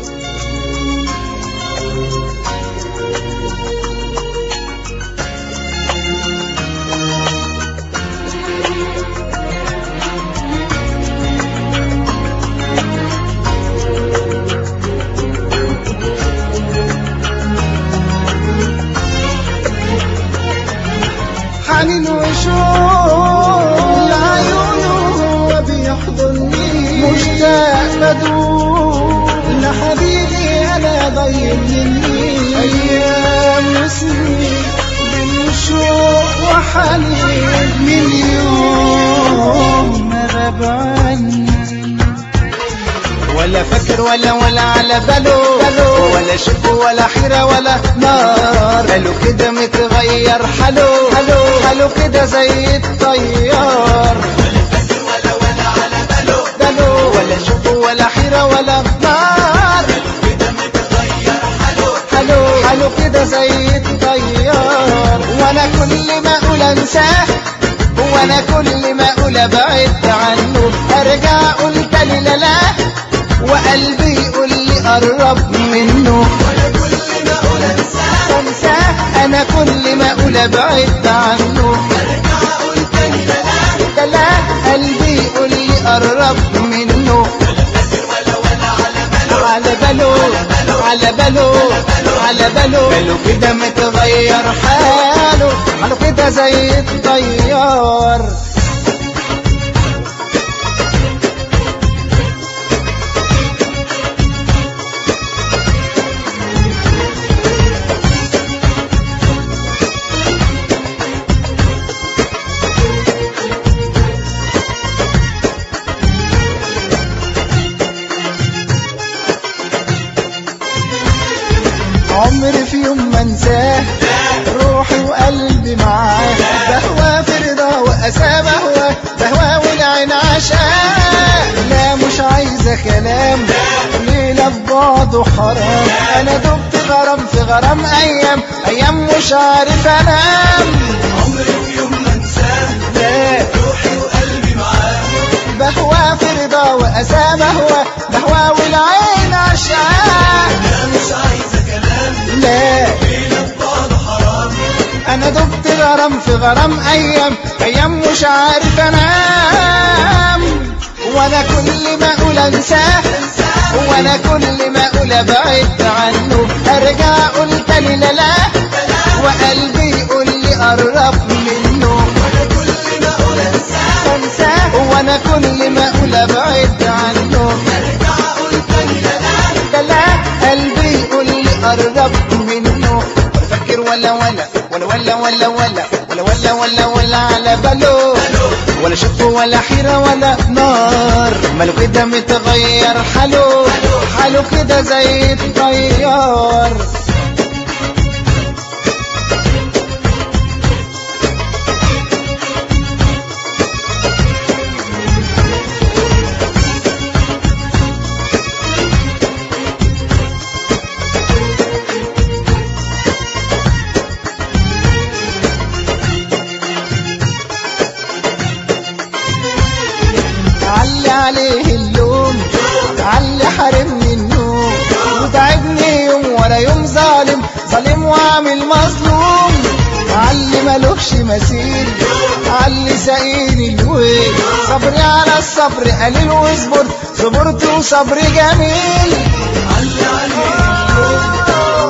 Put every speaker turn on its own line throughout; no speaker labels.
حنين وشوق لعيونه هو بيحضني مشتاق بدوق لحبيبي انا ضيق مني ايام وسنين بين شوق وحنين من يوم ما غاب عني
ولا فكر ولا ولا على باله ولا شك ولا حيرة ولا نار قالوا كده متغير حاله حاله كده زي الطيار باله ولا شك ولا حيرة ولا نار حاله حاله كده زي الطيار وانا كل ما اقول انساه وانا كل ما اقول ابعد عنه ارجع اقول تاني لا لا وقلبي يقول لي قرب منه انساه انا كل ما اقول ابعد عنه لا لا قلبي يقول لي قرب منه على باله على باله على باله باله كده متغير حاله حاله كده زي الطيار عمري في يوم ما انساه روحي وقلبي معاه بهوى في رضا واسى بهوى بهوى والعين عشاه لا مش عايزه كلام ليله في بعضه حرام انا دبت غرام في غرام ايام ايام مش عارف انام
عمري في يوم ما انساه
لا
روحي وقلبي معاه
بهوى في رضا واسى بهوى بهوى والعين عشاه
مش عايزه كلام
لا
ليله في بعض حرام
انا دبت غرام في غرام ايام ايام مش عارف انام وانا كل ما اقول انساه وانا كل ما اقول ابعد عنه ارجع اقول تاني لا لا وقلبي يقول لي قرب منه
كل ما اقول انساه
انساه وانا كل ما اقول ابعد عنه
ارجع اقول تاني لا لا
لا لا قلبي يقول لي قرب منه ولا فكر ولا ولا ولا ولا ولا ولا ولا ولا ولا ولا على باله ولا شك ولا حيرة ولا نار ماله كده متغير حاله حاله كده زي الطيار علي عليه اللوم علي حرمني النوم وتعبني يوم ورا يوم ظالم ظالم وعامل مظلوم علي ملوكش مثيل علي سقيني الويل صبري على الصبر قليل وصبرت صبرت وصبري جميل
علي عليه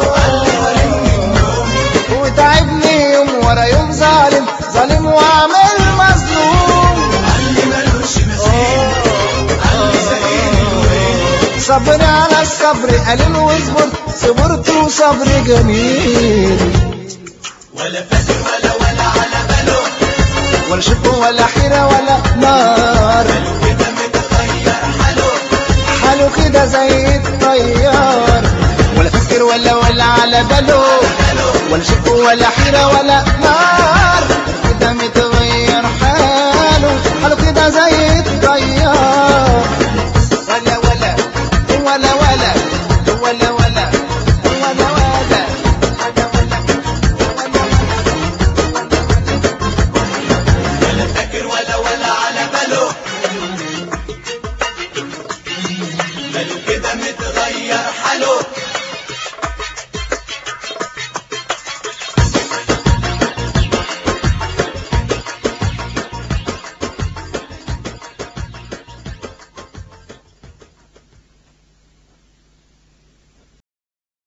وتعبني يوم ورا يوم ظالم ظالم وعامل مظلوم
علي ملوش مثيل علي سقيني الويل
صبر على الصبر قليل وصبر صبرت وصبر جميل
ولا فاكر ولا ولا على باله
ولا شك ولا حيرة ولا نار
كده متغير حاله
حاله كده زي الطيار ولا فكر ولا ولا على باله ولا شك ولا حيرة ولا نار كده متغير حاله حاله كده زي الطيار ولا ولا ولا ولا